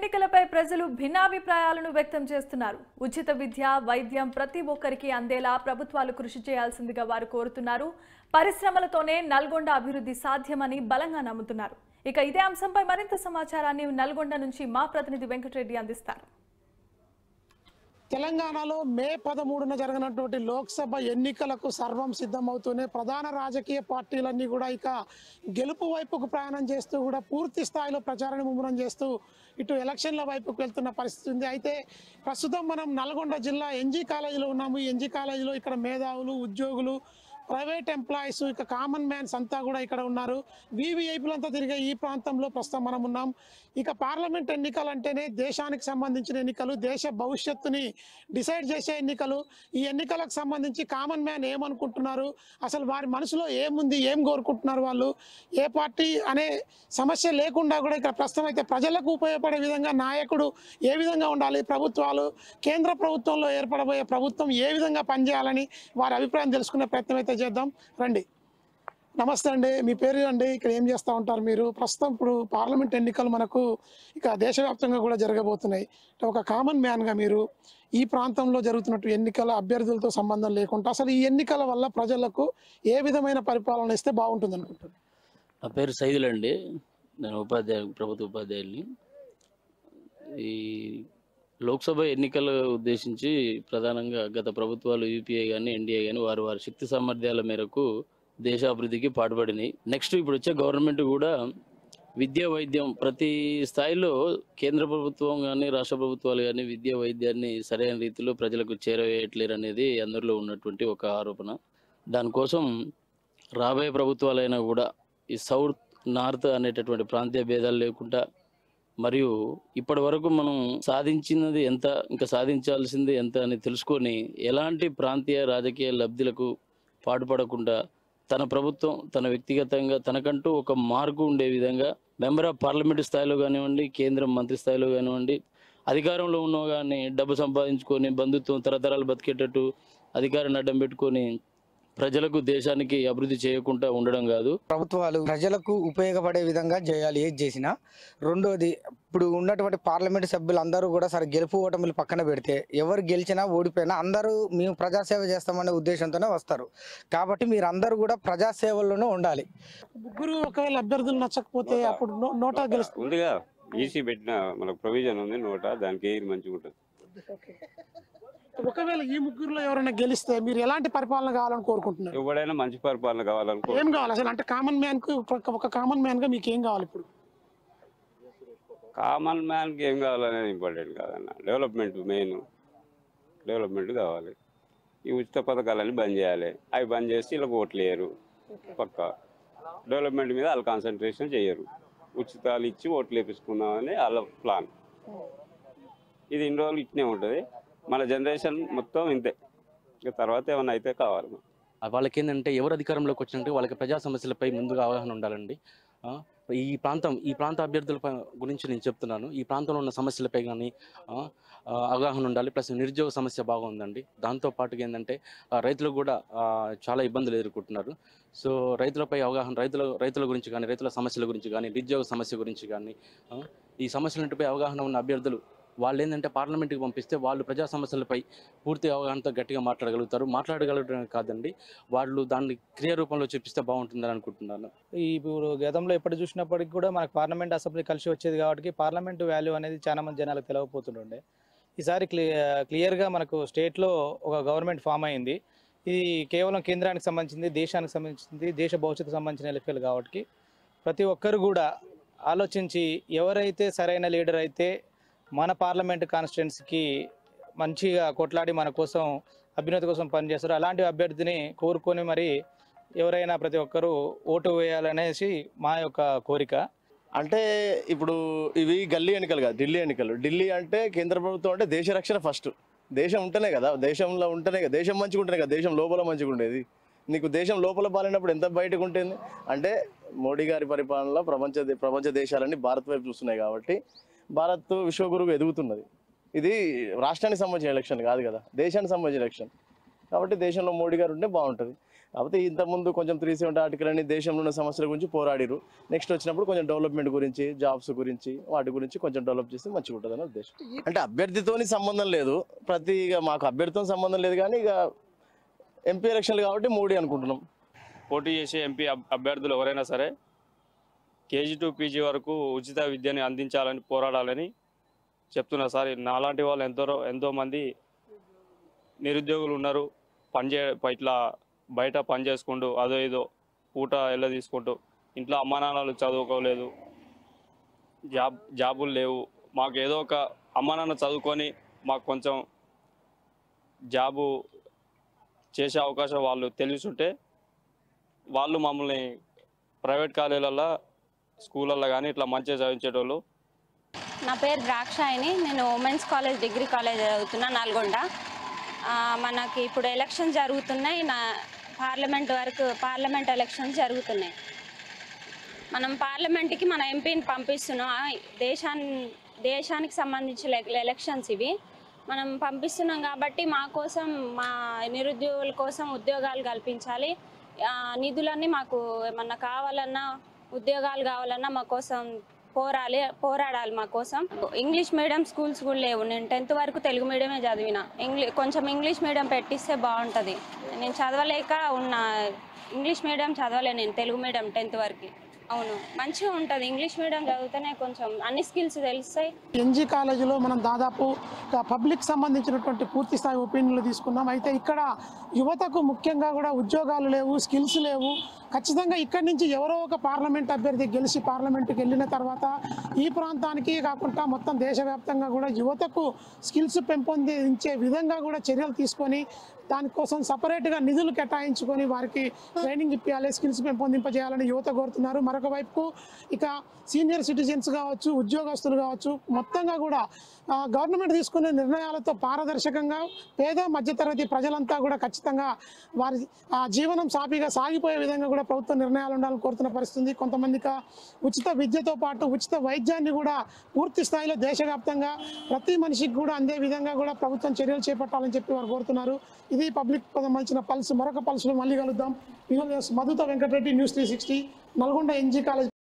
ఎన్నికలపై ప్రజలు భిన్నాభిప్రాయాలను వ్యక్తం చేస్తున్నారు ఉచిత విద్య వైద్యం ప్రతి ఒక్కరికి అందేలా ప్రభుత్వాలు కృషి చేయాల్సిందిగా వారు కోరుతున్నారు పరిశ్రమలతోనే నల్గొండ అభివృద్ధి సాధ్యమని బలంగా నమ్ముతున్నారు ఇక ఇదే అంశంపై మరింత సమాచారాన్ని నల్గొండ నుంచి మా ప్రతినిధి వెంకటరెడ్డి అందిస్తారు తెలంగాణలో మే పదమూడున జరగనటువంటి లోక్సభ ఎన్నికలకు సర్వం సిద్ధమవుతూనే ప్రధాన రాజకీయ పార్టీలన్నీ కూడా ఇక గెలుపు వైపుకు ప్రయాణం చేస్తూ కూడా పూర్తి స్థాయిలో ప్రచారాన్ని ముమ్మరం చేస్తూ ఇటు ఎలక్షన్ల వైపుకు వెళ్తున్న పరిస్థితి ఉంది అయితే ప్రస్తుతం మనం నల్గొండ జిల్లా ఎన్జీ కాలేజీలో ఉన్నాము ఈ ఎన్జీ కాలేజీలో ఇక్కడ మేధావులు ఉద్యోగులు ప్రైవేట్ ఎంప్లాయీస్ ఇక కామన్ మ్యాన్స్ అంతా కూడా ఇక్కడ ఉన్నారు వీవీఐపీలంతా తిరిగే ఈ ప్రాంతంలో ప్రస్తుతం మనం ఉన్నాం ఇక పార్లమెంట్ ఎన్నికలు అంటేనే దేశానికి సంబంధించిన ఎన్నికలు దేశ భవిష్యత్తుని డిసైడ్ చేసే ఎన్నికలు ఈ ఎన్నికలకు సంబంధించి కామన్ మ్యాన్ ఏమనుకుంటున్నారు అసలు వారి మనసులో ఏముంది ఏం కోరుకుంటున్నారు వాళ్ళు ఏ పార్టీ అనే సమస్య లేకుండా కూడా ఇక్కడ ప్రస్తుతం అయితే ప్రజలకు ఉపయోగపడే విధంగా నాయకుడు ఏ విధంగా ఉండాలి ప్రభుత్వాలు కేంద్ర ప్రభుత్వంలో ఏర్పడబోయే ప్రభుత్వం ఏ విధంగా పనిచేయాలని వారి అభిప్రాయం తెలుసుకునే ప్రయత్నం అయితే చేద్దాం రండి నమస్తే అండి మీ పేరు అండి ఇక్కడ ఏం చేస్తూ ఉంటారు మీరు ప్రస్తుతం ఇప్పుడు పార్లమెంట్ ఎన్నికలు మనకు ఇక దేశవ్యాప్తంగా కూడా జరగబోతున్నాయి అంటే ఒక కామన్ మ్యాన్గా మీరు ఈ ప్రాంతంలో జరుగుతున్నట్టు ఎన్నికల అభ్యర్థులతో సంబంధం లేకుండా అసలు ఈ ఎన్నికల వల్ల ప్రజలకు ఏ విధమైన పరిపాలన ఇస్తే బాగుంటుంది అనుకుంటారు నా పేరు సైదుల్ అండి నేను ఉపాధ్యాయు ప్రభుత్వ ఉపాధ్యాయుల్ని ఈ లోక్సభ ఎన్నికలు ఉద్దేశించి ప్రధానంగా గత ప్రభుత్వాలు యూపీఏ కానీ ఎన్డీఏ కానీ వారి వారి శక్తి సామర్థ్యాల మేరకు దేశ అభివృద్ధికి పాటుపడినాయి నెక్స్ట్ ఇప్పుడు వచ్చే గవర్నమెంట్ కూడా విద్యా వైద్యం ప్రతి స్థాయిలో కేంద్ర ప్రభుత్వం కానీ రాష్ట్ర ప్రభుత్వాలు కానీ విద్యా వైద్యాన్ని సరైన రీతిలో ప్రజలకు చేరవేయట్లేరు అనేది అందరిలో ఉన్నటువంటి ఒక ఆరోపణ దానికోసం రాబోయే ప్రభుత్వాలైనా కూడా ఈ సౌత్ నార్త్ అనేటటువంటి ప్రాంతీయ భేదాలు లేకుండా మరియు ఇప్పటి వరకు మనం సాధించినది ఎంత ఇంకా సాధించాల్సింది ఎంత అని తెలుసుకొని ఎలాంటి ప్రాంతీయ రాజకీయ లబ్ధులకు పాటుపడకుండా తన ప్రభుత్వం తన వ్యక్తిగతంగా తనకంటూ ఒక మార్కు ఉండే విధంగా మెంబర్ ఆఫ్ పార్లమెంట్ స్థాయిలో కానివ్వండి కేంద్ర మంత్రి స్థాయిలో కానివ్వండి అధికారంలో ఉన్న కానీ డబ్బు సంపాదించుకొని బంధుత్వం తరతరాలు బతికేటట్టు అధికారాన్ని అడ్డం పెట్టుకొని ప్రజలకు దేశానికి అభివృద్ధి చేయకుండా ఉండడం కాదు ప్రభుత్వాలు ప్రజలకు ఉపయోగపడే విధంగా చేయాలి ఏది చేసినా రెండోది ఇప్పుడు ఉన్నటువంటి పార్లమెంట్ సభ్యులు అందరూ కూడా సరే గెలుపు ఓటమిలు పక్కన పెడితే ఎవరు గెలిచినా ఓడిపోయినా అందరూ మేము ప్రజాసేవ చేస్తామనే ఉద్దేశంతోనే వస్తారు కాబట్టి మీరు అందరూ కూడా ప్రజాసేవల్లోనే ఉండాలి ముగ్గురు ఒకవేళ అభ్యర్థులు నచ్చకపోతే అప్పుడు నో- నోటా గెలుస్తుంది ఉందిగా ఈసీ పెట్టిన మనకు ప్రొవిజన్ ఉంది నోట దానికి ఏది మంచిగా ఉంటుంది ఒకవేళ ఈ ముగ్గురులో ఎవరైనా గెలిస్తే మీరు ఎలాంటి పరిపాలన కావాలని కోరుకుంటున్నారు ఎవడైనా మంచి పరిపాలన కావాలనుకో ఏం కావాలి అసలు అంటే కామన్ మ్యాన్ కు ఒక- ఒక కామన్ మ్యాన్ గా మీకు ఏం కావాలి ఇప్పుడు కామన్ మ్యాన్ కి ఏం కావాలనేది ఇంపార్టెంట్ కాదన్న డెవలప్మెంట్ మెయిన్ డెవలప్మెంట్ కావాలి ఈ ఉచిత పథకాలన్నీ బంద్ చేయాలి అవి బంద్ చేసి ఇలా ఓట్లు వేయరు పక్క డెవలప్మెంట్ మీద వాళ్ళు కాన్సన్ట్రేషన్ చేయరు ఉచితాలు ఇచ్చి ఓట్లు వేపించుకుందామని వాళ్ళ ప్లాన్ ఇది ఇన్ని రోజులు ఇట్నే ఉంటుంది మన జనరేషన్ మొత్తం ఇంతే ఇక తర్వాత ఏమైనా అయితే కావాలి వాళ్ళకి ఏంటంటే ఎవరు అధికారంలోకి వచ్చినట్టు వాళ్ళకి ప్రజా సమస్యలపై ముందుగా అవగాహన ఉండాలండి ఆ, ఈ ప్రాంతం ఈ ప్రాంత అభ్యర్థుల ప- గురించి నేను చెప్తున్నాను ఈ ప్రాంతంలో ఉన్న సమస్యలపై కానీ అవగాహన ఉండాలి ప్లస్ నిరుద్యోగ సమస్య బాగుందండి దాంతో పాటుగా ఏంటంటే ఆ, రైతులు కూడా ఆ, చాలా ఇబ్బందులు ఎదుర్కొంటున్నారు సో రైతులపై అవగాహన రైతుల రైతుల గురించి కానీ రైతుల సమస్యల గురించి కానీ నిరుద్యోగ సమస్య గురించి కానీ ఆ, ఈ సమస్యలపై అవగాహన ఉన్న అభ్యర్థులు వాళ్ళు ఏంటంటే పార్లమెంట్కి పంపిస్తే వాళ్ళు ప్రజా సమస్యలపై పూర్తి అవగాహనతో గట్టిగా మాట్లాడగలుగుతారు మాట్లాడగలగడం కాదండి వాళ్ళు దాన్ని క్రియ రూపంలో చూపిస్తే బాగుంటుందని అనుకుంటున్నాను ఈ ఇప్పుడు గతంలో ఎప్పుడు చూసినప్పటికి కూడా మనకు పార్లమెంట్ అసెంబ్లీ కలిసి వచ్చేది కాబట్టి పార్లమెంట్ వాల్యూ అనేది చాలా మంది జనాలకు తెలియకపోతుండే ఈసారి క్లియర్ క్లియర్గా మనకు స్టేట్లో ఒక గవర్నమెంట్ ఫామ్ అయింది ఇది కేవలం కేంద్రానికి సంబంధించింది దేశానికి సంబంధించింది దేశ భవిష్యత్తుకు సంబంధించిన ఎన్నికలు కాబట్టి ప్రతి ఒక్కరు కూడా ఆలోచించి ఎవరైతే సరైన లీడర్ అయితే మన పార్లమెంట్ కాన్స్టిట్యున్సీకి మంచిగా కొట్లాడి మన కోసం అభ్యున్నతి కోసం పనిచేస్తారు అలాంటి అభ్యర్థిని కోరుకొని మరి ఎవరైనా ప్రతి ఒక్కరూ ఓటు వేయాలనేసి మా యొక్క కోరిక అంటే ఇప్పుడు ఇవి గల్లీ ఎన్నికలు కాదు ఢిల్లీ ఎన్నికలు ఢిల్లీ అంటే కేంద్ర ప్రభుత్వం అంటే దేశ రక్షణ ఫస్ట్ దేశం ఉంటేనే కదా దేశంలో ఉంటేనే కదా దేశం మంచిగా ఉంటేనే కదా దేశం లోపల మంచిగా ఉండేది నీకు దేశం లోపల పాలినప్పుడు ఎంత బయటకు ఉంటుంది అంటే మోడీ గారి పరిపాలనలో ప్రపంచ దే- ప్రపంచ దేశాలన్నీ భారత్ వైపు చూస్తున్నాయి కాబట్టి భారత్ విశ్వగురువు ఎదుగుతున్నది ఇది రాష్ట్రానికి సంబంధించిన ఎలక్షన్ కాదు కదా దేశానికి సంబంధించిన ఎలక్షన్ కాబట్టి దేశంలో మోడీ గారు ఉంటే బాగుంటుంది కాకపోతే ఇంతకుముందు కొంచెం త్రీ సెవెంటీ ఆర్టికల్ అని దేశంలో ఉన్న సమస్యల గురించి పోరాడిరు నెక్స్ట్ వచ్చినప్పుడు కొంచెం డెవలప్మెంట్ గురించి జాబ్స్ గురించి వాటి గురించి కొంచెం డెవలప్ చేస్తే మంచిగా ఉంటుంది అనే ఉద్దేశం అంటే అభ్యర్థితోని సంబంధం లేదు ప్రతి ఇక మాకు అభ్యర్థితో సంబంధం లేదు కానీ ఇక ఎంపీ ఎలక్షన్లు కాబట్టి మోడీ అనుకుంటున్నాం పోటీ చేసే ఎంపీ అబ్- అభ్యర్థులు ఎవరైనా సరే కేజీ టు పీజీ వరకు ఉచిత విద్యని అందించాలని పోరాడాలని చెప్తున్నా సార్ నాలాంటి వాళ్ళు ఎంతో ఎంతో మంది నిరుద్యోగులు ఉన్నారు పనిచే ఇట్లా బయట పని చేసుకుంటూ అదో ఏదో పూట ఎల్ల తీసుకుంటూ ఇంట్లో అమ్మా నాన్నలు చదువుకోలేదు జాబ్ జాబులు లేవు మాకు ఏదో ఒక అమ్మా నాన్న చదువుకొని మాకు కొంచెం జాబు చేసే అవకాశం వాళ్ళు తెలుసుంటే వాళ్ళు మమ్మల్ని ప్రైవేట్ కాలేజీలలో స్కూళ్ళల్లో కానీ ఇట్లా మంచిగా చదివించేటోళ్ళు నా పేరు ద్రాక్షాయిని నేను ఉమెన్స్ కాలేజ్ డిగ్రీ కాలేజ్ చదువుతున్నా నల్గొండ ఆ, మనకి ఇప్పుడు ఎలక్షన్ జరుగుతున్నాయి నా పార్లమెంట్ వరకు పార్లమెంట్ ఎలక్షన్స్ జరుగుతున్నాయి మనం పార్లమెంట్కి మన ఎంపీని పంపిస్తున్నాం ఆ, దేశాన్ దేశానికి సంబంధించిన ఎల- ఎలక్షన్స్ ఇవి మనం పంపిస్తున్నాం కాబట్టి మా కోసం మా నిరుద్యోగుల కోసం ఉద్యోగాలు కల్పించాలి ఆ, నిధులన్నీ మాకు ఏమన్నా కావాలన్నా ఉద్యోగాలు కావాలన్నా మా కోసం పోరాలి పోరాడాలి మా కోసం ఇంగ్లీష్ మీడియం స్కూల్స్ కూడా లేవు నేను టెన్త్ వరకు తెలుగు మీడియమే చదివిన ఇంగ్లీ కొంచెం ఇంగ్లీష్ మీడియం పెట్టిస్తే బాగుంటుంది నేను చదవలేక ఉన్న ఇంగ్లీష్ మీడియం చదవలే నేను తెలుగు మీడియం టెన్త్ వరకు అవును మంచిగా ఉంటుంది ఇంగ్లీష్ మీడియం చదివితేనే కొంచెం అన్ని స్కిల్స్ తెలుస్తాయి ఎన్జీ కాలేజీలో మనం దాదాపు పబ్లిక్ సంబంధించినటువంటి పూర్తి స్థాయి ఒపీనియన్లు తీసుకున్నాం అయితే ఇక్కడ యువతకు ముఖ్యంగా కూడా ఉద్యోగాలు లేవు స్కిల్స్ లేవు ఖచ్చితంగా ఇక్కడి నుంచి ఎవరో ఒక పార్లమెంట్ అభ్యర్థి గెలిచి పార్లమెంట్కి వెళ్ళిన తర్వాత ఈ ప్రాంతానికి కాకుండా మొత్తం దేశవ్యాప్తంగా కూడా యువతకు స్కిల్స్ పెంపొందించే విధంగా కూడా చర్యలు తీసుకొని దానికోసం సపరేట్గా నిధులు కేటాయించుకొని వారికి ట్రైనింగ్ ఇప్పించాలి స్కిల్స్ పెంపొందింపజేయాలని యువత కోరుతున్నారు మరొక వైపు ఇక సీనియర్ సిటిజన్స్ కావచ్చు ఉద్యోగస్తులు కావచ్చు మొత్తంగా కూడా ఆ, గవర్నమెంట్ తీసుకునే నిర్ణయాలతో పారదర్శకంగా పేద మధ్యతరగతి ప్రజలంతా కూడా ఖచ్చితంగా వారి ఆ, జీవనం సాఫీగా సాగిపోయే విధంగా కూడా ప్రభుత్వ నిర్ణయాలు ఉండాలని కోరుతున్న పరిస్థితి ఉంది. కొంతమందికి ఉచిత విద్యతో పాటు ఉచిత వైద్యాన్ని కూడా పూర్తి స్థాయిలో దేశవ్యాప్తంగా ప్రతి మనిషికి కూడా అందే విధంగా కూడా ప్రభుత్వం చర్యలు చేపట్టాలని చెప్పి వారు కోరుతున్నారు ఇది పబ్లిక్ సంబంధించిన పల్స్ మరొక పల్స్లో మళ్ళీ కలుద్దాం మధుతో Venkatareddy news three sixty Nalgonda NG college